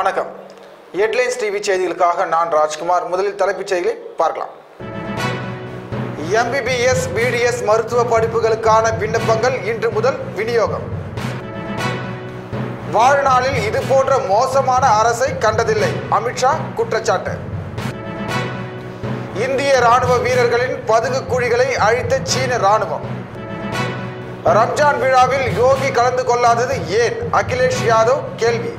வணக்கம் headlines TV செய்திகளுக்காக நான் ராஜ்குமார் முதலில் தலைப்புச் செய்திகளை பார்க்கலாம் எம்பிபிஎஸ் பிடிஎஸ் மருத்துவ படிப்புகளுக்கான விண்ணப்பங்கள் இன்று முதல் விநியோகம் வாழ்நாளில் இது போன்ற மோசமான அரசை கண்டதில்லை அமித்ஷா குற்றச்சாட்டு இந்திய ராணுவ வீரர்களின் பதுங்கு குழிகளை அழித்த சீன ராணுவம் ரம்ஜான் விழாவில் யோகி கலந்து கொள்ளாதது ஏன் அகிலேஷ் யாதவ் கேள்வி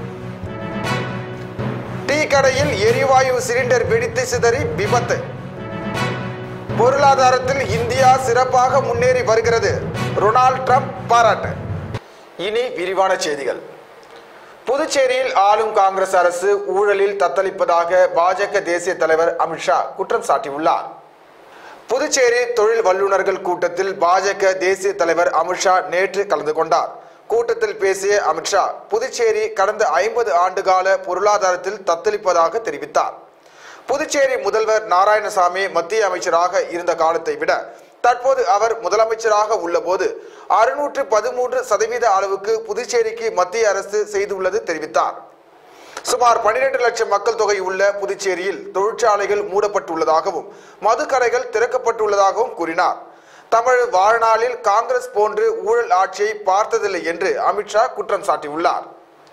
டீ கடையில் எரிவாயு சிலிண்டர் வெடித்து சிதறி விபத்து பொருளாதாரத்தில் இந்தியா சிறப்பாக முன்னேறி வருகிறது ரொனால்ட் ட்ரம்ப் பாராட்டு இனி விரிவான செய்திகள் புதுச்சேரியில் ஆளும் காங்கிரஸ் அரசு ஊழலில் தத்தளிப்பதாக பாஜக தேசிய தலைவர் அமித்ஷா குற்றம் சாட்டியுள்ளார் புதுச்சேரி தொழில் வல்லுநர்கள் கூட்டத்தில் பாஜக தேசிய தலைவர் அமித்ஷா நேற்று கலந்து கொண்டார் கூட்டத்தில் பேசிய அமித்ஷா புதுச்சேரி கடந்த ஐம்பது ஆண்டுகால பொருளாதாரத்தில் தத்தளிப்பதாக தெரிவித்தார் புதுச்சேரி முதல்வர் நாராயணசாமி மத்திய அமைச்சராக இருந்த காலத்தை விட தற்போது அவர் முதலமைச்சராக உள்ளபோது அறுநூற்று பதிமூன்று சதவீத அளவுக்கு புதுச்சேரிக்கு மத்திய அரசு செய்துள்ளது தெரிவித்தார் சுமார் 12 லட்சம் மக்கள் தொகை உள்ள புதுச்சேரியில் தொழிற்சாலைகள் மூடப்பட்டுள்ளதாகவும் மதுக்கடைகள் திறக்கப்பட்டுள்ளதாகவும் கூறினார் தமிழ் வாழ்நாளில் காங்கிரஸ் போன்று ஊழல் ஆட்சியை பார்த்ததில்லை என்று அமித்ஷா குற்றம் சாட்டியுள்ளார்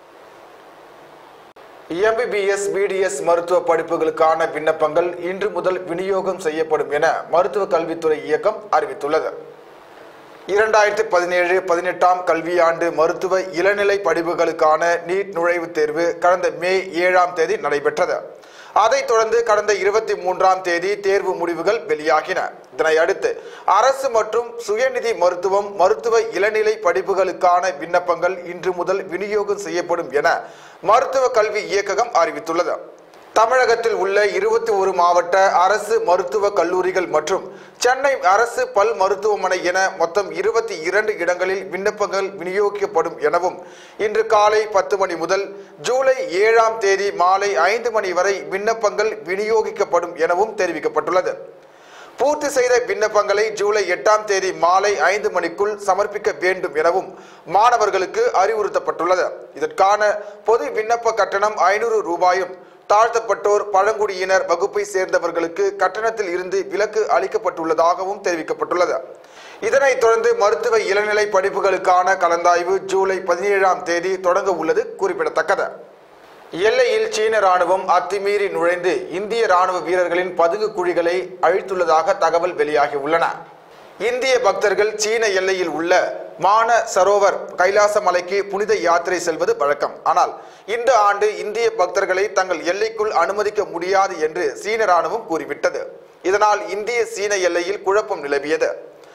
எம்பிபிஎஸ் பிடிஎஸ் மருத்துவ படிப்புகளுக்கான விண்ணப்பங்கள் இன்று முதல் விநியோகம் செய்யப்படும் என மருத்துவ கல்வித்துறை இயக்கம் அறிவித்துள்ளது இரண்டாயிரத்தி பதினேழு பதினெட்டாம் கல்வியாண்டு மருத்துவ இளநிலை படிப்புகளுக்கான நீட் நுழைவுத் தேர்வு கடந்த மே ஏழாம் தேதி நடைபெற்றது அதைத் தொடர்ந்து கடந்த இருபத்தி மூன்றாம் தேதி தேர்வு முடிவுகள் வெளியாகின இதனை அடுத்து அரசு மற்றும் சுயநிதி மருத்துவம் மருத்துவ இளநிலை படிப்புகளுக்கான விண்ணப்பங்கள் இன்று முதல் விநியோகம் செய்யப்படும் என மருத்துவ கல்வி இயக்ககம் அறிவித்துள்ளது தமிழகத்தில் உள்ள இருபத்தி ஒரு மாவட்ட அரசு மருத்துவ கல்லூரிகள் மற்றும் சென்னை அரசு பல் மருத்துவமனை என மொத்தம் இருபத்தி இரண்டு இடங்களில் விண்ணப்பங்கள் விநியோகிக்கப்படும் எனவும் இன்று காலை பத்து மணி முதல் ஜூலை ஏழாம் தேதி மாலை ஐந்து மணி வரை விண்ணப்பங்கள் விநியோகிக்கப்படும் எனவும் தெரிவிக்கப்பட்டுள்ளது பூர்த்தி செய்த விண்ணப்பங்களை ஜூலை எட்டாம் தேதி மாலை ஐந்து மணிக்குள் சமர்ப்பிக்க வேண்டும் எனவும் மாணவர்களுக்கு அறிவுறுத்தப்பட்டுள்ளது இதற்கான பொது விண்ணப்ப கட்டணம் ஐநூறு ரூபாயும் தாழ்த்தப்பட்டோர் பழங்குடியினர் வகுப்பை சேர்ந்தவர்களுக்கு கட்டணத்தில் இருந்து விலக்கு அளிக்கப்பட்டுள்ளதாகவும் தெரிவிக்கப்பட்டுள்ளது இதனைத் தொடர்ந்து மருத்துவ இளநிலை படிப்புகளுக்கான கலந்தாய்வு ஜூலை பதினேழாம் தேதி தொடங்க உள்ளது குறிப்பிடத்தக்கது எல்லையில் சீன ராணுவம் அத்துமீறி நுழைந்து இந்திய ராணுவ வீரர்களின் பதுங்கு குழிகளை அழித்துள்ளதாக தகவல் வெளியாகியுள்ளன இந்திய பக்தர்கள் சீன எல்லையில் உள்ள மான சரோவர் கைலாச மலைக்கு புனித யாத்திரை செல்வது வழக்கம் ஆனால் இந்த ஆண்டு இந்திய பக்தர்களை தங்கள் எல்லைக்குள் அனுமதிக்க முடியாது என்று சீன ராணுவம் கூறிவிட்டது இதனால் இந்திய சீன எல்லையில் குழப்பம் நிலவியது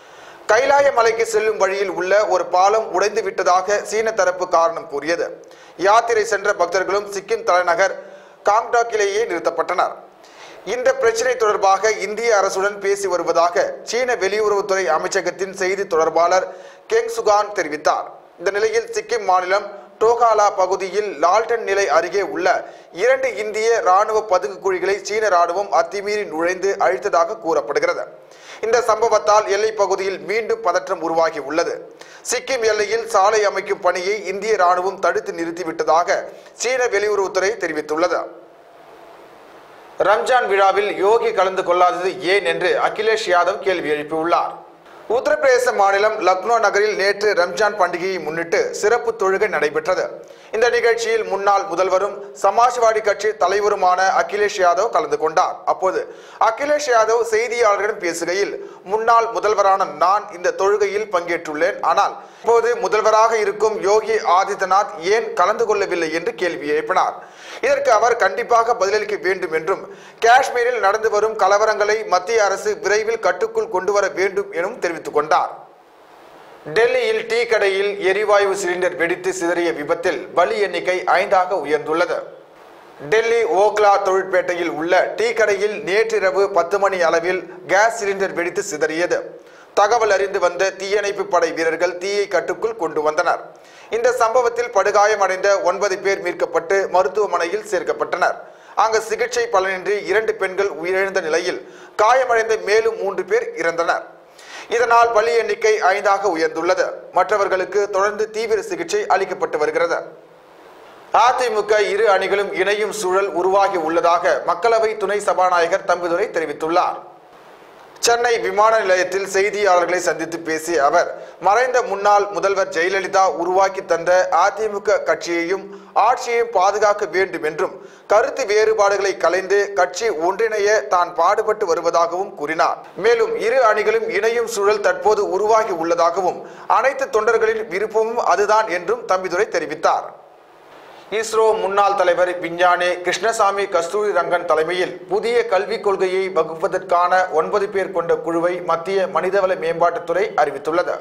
கைலாய மலைக்கு செல்லும் வழியில் உள்ள ஒரு பாலம் உடைந்து விட்டதாக சீன தரப்பு காரணம் கூறியது யாத்திரை சென்ற பக்தர்களும் சிக்கிம் தலைநகர் காங்டாக்கிலேயே நிறுத்தப்பட்டனர் இந்த பிரச்சினை தொடர்பாக இந்திய அரசுடன் பேசி வருவதாக சீன வெளியுறவுத்துறை அமைச்சகத்தின் செய்தி தொடர்பாளர் கெங் சுகான் தெரிவித்தார் இந்த நிலையில் சிக்கிம் மாநிலம் டோகாலா பகுதியில் லால்டன் நிலை அருகே உள்ள இரண்டு இந்திய ராணுவ பதுங்கு குழிகளை சீன ராணுவம் அத்துமீறி நுழைந்து அழித்ததாக கூறப்படுகிறது இந்த சம்பவத்தால் எல்லை பகுதியில் மீண்டும் பதற்றம் உருவாகி உள்ளது சிக்கிம் எல்லையில் சாலை அமைக்கும் பணியை இந்திய ராணுவம் தடுத்து நிறுத்திவிட்டதாக சீன வெளியுறவுத்துறை தெரிவித்துள்ளது ரம்ஜான் விழாவில் யோகி கலந்து கொள்ளாதது ஏன் என்று அகிலேஷ் யாதவ் கேள்வி எழுப்பியுள்ளார் உத்தரப்பிரதேச மாநிலம் லக்னோ நகரில் நேற்று ரம்ஜான் பண்டிகையை முன்னிட்டு சிறப்பு தொழுகை நடைபெற்றது இந்த நிகழ்ச்சியில் முன்னாள் முதல்வரும் சமாஜ்வாடி கட்சி தலைவருமான அகிலேஷ் யாதவ் கலந்து கொண்டார் அப்போது அகிலேஷ் யாதவ் செய்தியாளர்களிடம் பேசுகையில் முன்னாள் முதல்வரான நான் இந்த தொழுகையில் பங்கேற்றுள்ளேன் ஆனால் இப்போது முதல்வராக இருக்கும் யோகி ஆதித்யநாத் ஏன் கலந்து கொள்ளவில்லை என்று கேள்வி எழுப்பினார் இதற்கு அவர் கண்டிப்பாக பதிலளிக்க வேண்டும் என்றும் காஷ்மீரில் நடந்து வரும் கலவரங்களை மத்திய அரசு விரைவில் கட்டுக்குள் கொண்டு வர வேண்டும் எனவும் தெரிவித்துக் கொண்டார் டெல்லியில் டீ கடையில் எரிவாயு சிலிண்டர் வெடித்து சிதறிய விபத்தில் பலி எண்ணிக்கை ஐந்தாக உயர்ந்துள்ளது டெல்லி ஓக்லா தொழிற்பேட்டையில் உள்ள டீ கடையில் நேற்றிரவு பத்து மணி அளவில் கேஸ் சிலிண்டர் வெடித்து சிதறியது தகவல் அறிந்து வந்த தீயணைப்பு படை வீரர்கள் தீயை கட்டுக்குள் கொண்டு வந்தனர் இந்த சம்பவத்தில் படுகாயமடைந்த ஒன்பது பேர் மீட்கப்பட்டு மருத்துவமனையில் சேர்க்கப்பட்டனர் அங்கு சிகிச்சை பலனின்றி இரண்டு பெண்கள் உயிரிழந்த நிலையில் காயமடைந்த மேலும் மூன்று பேர் இறந்தனர் இதனால் பலி எண்ணிக்கை ஐந்தாக உயர்ந்துள்ளது மற்றவர்களுக்கு தொடர்ந்து தீவிர சிகிச்சை அளிக்கப்பட்டு வருகிறது அதிமுக இரு அணிகளும் இணையும் சூழல் உருவாகி உள்ளதாக மக்களவை துணை சபாநாயகர் தம்பிதுரை தெரிவித்துள்ளார் சென்னை விமான நிலையத்தில் செய்தியாளர்களை சந்தித்து பேசிய அவர் மறைந்த முன்னாள் முதல்வர் ஜெயலலிதா உருவாக்கி தந்த அதிமுக கட்சியையும் ஆட்சியையும் பாதுகாக்க வேண்டும் என்றும் கருத்து வேறுபாடுகளை கலைந்து கட்சி ஒன்றிணைய தான் பாடுபட்டு வருவதாகவும் கூறினார் மேலும் இரு அணிகளும் இணையும் சூழல் தற்போது உருவாகி உள்ளதாகவும் அனைத்து தொண்டர்களின் விருப்பமும் அதுதான் என்றும் தம்பிதுரை தெரிவித்தார் இஸ்ரோ முன்னாள் தலைவர் விஞ்ஞானி கிருஷ்ணசாமி கஸ்தூரி ரங்கன் தலைமையில் புதிய கல்விக் கொள்கையை வகுப்பதற்கான ஒன்பது பேர் கொண்ட குழுவை மத்திய மனிதவள மேம்பாட்டுத்துறை அறிவித்துள்ளது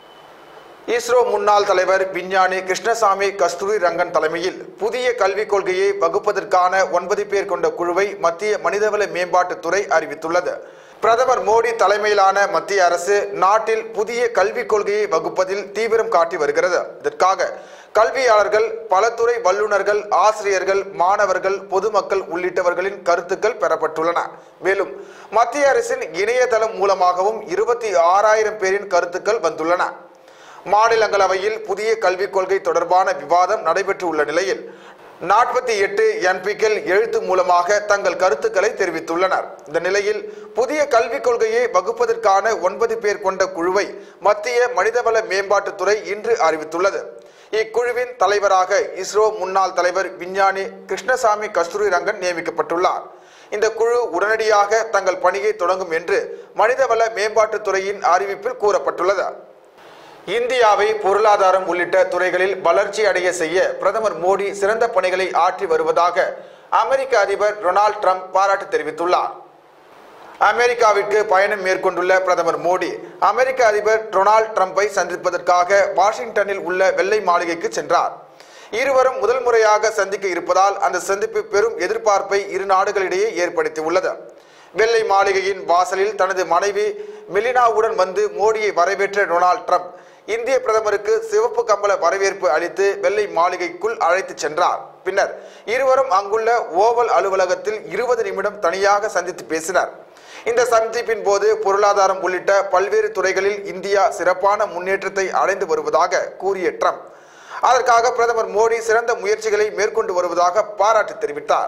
இஸ்ரோ முன்னாள் தலைவர் விஞ்ஞானி கிருஷ்ணசாமி கஸ்தூரி ரங்கன் தலைமையில் புதிய கல்விக் கொள்கையை வகுப்பதற்கான ஒன்பது பேர் கொண்ட குழுவை மத்திய மனிதவள மேம்பாட்டுத்துறை அறிவித்துள்ளது பிரதமர் மோடி தலைமையிலான மத்திய அரசு நாட்டில் புதிய கல்விக் கொள்கையை வகுப்பதில் தீவிரம் காட்டி வருகிறது இதற்காக கல்வியாளர்கள் பல துறை வல்லுநர்கள் ஆசிரியர்கள் மாணவர்கள் பொதுமக்கள் உள்ளிட்டவர்களின் கருத்துக்கள் பெறப்பட்டுள்ளன மேலும் மத்திய அரசின் இணையதளம் மூலமாகவும் இருபத்தி ஆறாயிரம் பேரின் கருத்துக்கள் வந்துள்ளன மாநிலங்களவையில் புதிய கல்விக் கொள்கை தொடர்பான விவாதம் நடைபெற்று உள்ள நிலையில் நாற்பத்தி எட்டு என்பிக்கள் எழுத்து மூலமாக தங்கள் கருத்துக்களை தெரிவித்துள்ளனர் இந்த நிலையில் புதிய கல்விக் கொள்கையை வகுப்பதற்கான ஒன்பது பேர் கொண்ட குழுவை மத்திய மனிதவள மேம்பாட்டுத்துறை இன்று அறிவித்துள்ளது இக்குழுவின் தலைவராக இஸ்ரோ முன்னாள் தலைவர் விஞ்ஞானி கிருஷ்ணசாமி கஸ்தூரி ரங்கன் நியமிக்கப்பட்டுள்ளார் இந்த குழு உடனடியாக தங்கள் பணியை தொடங்கும் என்று மனிதவள மேம்பாட்டுத்துறையின் அறிவிப்பில் கூறப்பட்டுள்ளது இந்தியாவை பொருளாதாரம் உள்ளிட்ட துறைகளில் வளர்ச்சி அடைய செய்ய பிரதமர் மோடி சிறந்த பணிகளை ஆற்றி வருவதாக அமெரிக்க அதிபர் டொனால்ட் ட்ரம்ப் பாராட்டு தெரிவித்துள்ளார் அமெரிக்காவிற்கு பயணம் மேற்கொண்டுள்ள பிரதமர் மோடி அமெரிக்க அதிபர் டொனால்ட் ட்ரம்பை சந்திப்பதற்காக வாஷிங்டனில் உள்ள வெள்ளை மாளிகைக்கு சென்றார் இருவரும் முதல் முறையாக சந்திக்க இருப்பதால் அந்த சந்திப்பு பெரும் எதிர்பார்ப்பை இரு நாடுகளிடையே ஏற்படுத்தியுள்ளது வெள்ளை மாளிகையின் வாசலில் தனது மனைவி மெலினாவுடன் வந்து மோடியை வரவேற்ற டொனால்ட் ட்ரம்ப் இந்திய பிரதமருக்கு சிவப்பு கம்பள வரவேற்பு அளித்து வெள்ளை மாளிகைக்குள் அழைத்து சென்றார் பின்னர் இருவரும் அங்குள்ள ஓவல் அலுவலகத்தில் இருபது நிமிடம் தனியாக சந்தித்து பேசினர் இந்த சந்திப்பின் போது பொருளாதாரம் உள்ளிட்ட பல்வேறு துறைகளில் இந்தியா சிறப்பான முன்னேற்றத்தை அடைந்து வருவதாக கூறிய ட்ரம்ப் அதற்காக பிரதமர் மோடி சிறந்த முயற்சிகளை மேற்கொண்டு வருவதாக பாராட்டு தெரிவித்தார்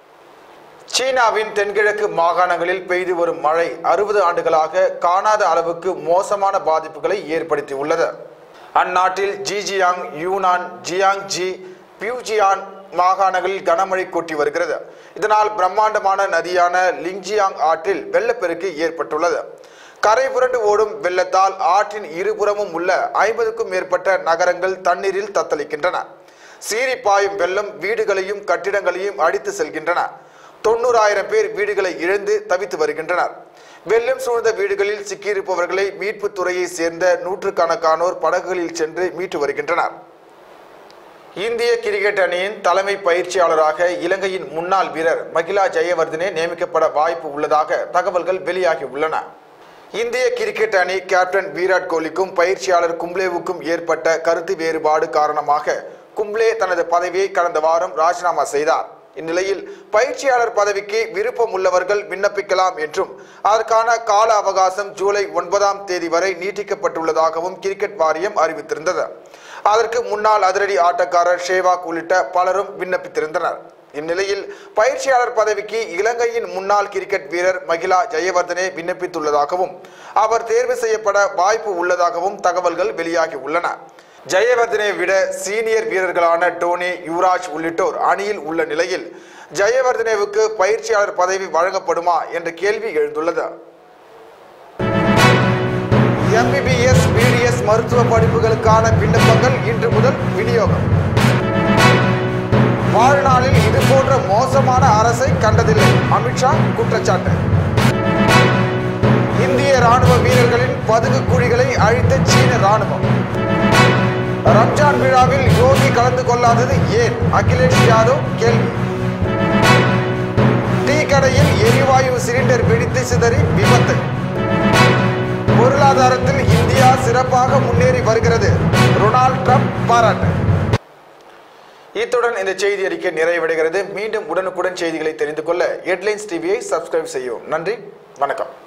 சீனாவின் தென்கிழக்கு மாகாணங்களில் பெய்து வரும் மழை அறுபது ஆண்டுகளாக காணாத அளவுக்கு மோசமான பாதிப்புகளை ஏற்படுத்தி உள்ளது அந்நாட்டில் ஜிஜியாங் யூனான் ஜியாங்ஜி பியூஜியான் மாகாணங்களில் கனமழை கொட்டி வருகிறது இதனால் பிரம்மாண்டமான நதியான லிங்ஜியாங் ஆற்றில் வெள்ளப்பெருக்கு ஏற்பட்டுள்ளது கரை புரண்டு ஓடும் வெள்ளத்தால் ஆற்றின் இருபுறமும் உள்ள ஐம்பதுக்கும் மேற்பட்ட நகரங்கள் தண்ணீரில் தத்தளிக்கின்றன சீறி பாயும் வெள்ளம் வீடுகளையும் கட்டிடங்களையும் அடித்து செல்கின்றன தொண்ணூறாயிரம் பேர் வீடுகளை இழந்து தவித்து வருகின்றனர் வெள்ளம் சூழ்ந்த வீடுகளில் சிக்கியிருப்பவர்களை மீட்புத் துறையை சேர்ந்த நூற்றுக்கணக்கானோர் படகுகளில் சென்று மீட்டு வருகின்றனர் இந்திய கிரிக்கெட் அணியின் தலைமை பயிற்சியாளராக இலங்கையின் முன்னாள் வீரர் மகிலா ஜெயவர்தனே நியமிக்கப்பட வாய்ப்பு உள்ளதாக தகவல்கள் வெளியாகி உள்ளன இந்திய கிரிக்கெட் அணி கேப்டன் விராட் கோலிக்கும் பயிற்சியாளர் கும்ப்ளேவுக்கும் ஏற்பட்ட கருத்து வேறுபாடு காரணமாக கும்ப்ளே தனது பதவியை கடந்த வாரம் ராஜினாமா செய்தார் இந்நிலையில் பயிற்சியாளர் பதவிக்கு விருப்பம் உள்ளவர்கள் விண்ணப்பிக்கலாம் என்றும் அதற்கான கால அவகாசம் ஜூலை ஒன்பதாம் தேதி வரை நீட்டிக்கப்பட்டுள்ளதாகவும் கிரிக்கெட் வாரியம் அறிவித்திருந்தது அதற்கு முன்னாள் அதிரடி ஆட்டக்காரர் ஷேவாக் உள்ளிட்ட பலரும் விண்ணப்பித்திருந்தனர் இந்நிலையில் பயிற்சியாளர் பதவிக்கு இலங்கையின் முன்னாள் கிரிக்கெட் வீரர் மகிலா ஜெயவர்தனே விண்ணப்பித்துள்ளதாகவும் அவர் தேர்வு செய்யப்பட வாய்ப்பு உள்ளதாகவும் தகவல்கள் வெளியாகி உள்ளன ஜெயவர்தனை விட சீனியர் வீரர்களான டோனி யுவராஜ் உள்ளிட்டோர் அணியில் உள்ள நிலையில் ஜெயவர்தனேவுக்கு பயிற்சியாளர் பதவி வழங்கப்படுமா என்ற கேள்வி எழுந்துள்ளது எம்பிபிஎஸ் பிடிஎஸ் மருத்துவ படிப்புகளுக்கான விண்ணப்பங்கள் இன்று முதல் விநியோகம் வாழ்நாளில் இது போன்ற மோசமான அரசை கண்டதில்லை அமித்ஷா குற்றச்சாட்டு இந்திய ராணுவ வீரர்களின் பதுங்கு குழிகளை அழித்த சீன ராணுவம் ரம்ஜான் விழாவில் யோகி கலந்து கொள்ளாதது ஏன் அகிலேஷ் யாதவ் கேள்வி டீ கடையில் எரிவாயு சிலிண்டர் வெடித்து சிதறி விபத்து பொருளாதாரத்தில் இந்தியா சிறப்பாக முன்னேறி வருகிறது ரொனால்ட் ட்ரம்ப் பாராட்டு இத்துடன் இந்த செய்தி அறிக்கை நிறைவடைகிறது மீண்டும் உடனுக்குடன் செய்திகளை தெரிந்து கொள்ள ஹெட்லைன்ஸ் டிவியை சப்ஸ்கிரைப் செய்யவும் நன்றி வணக்கம்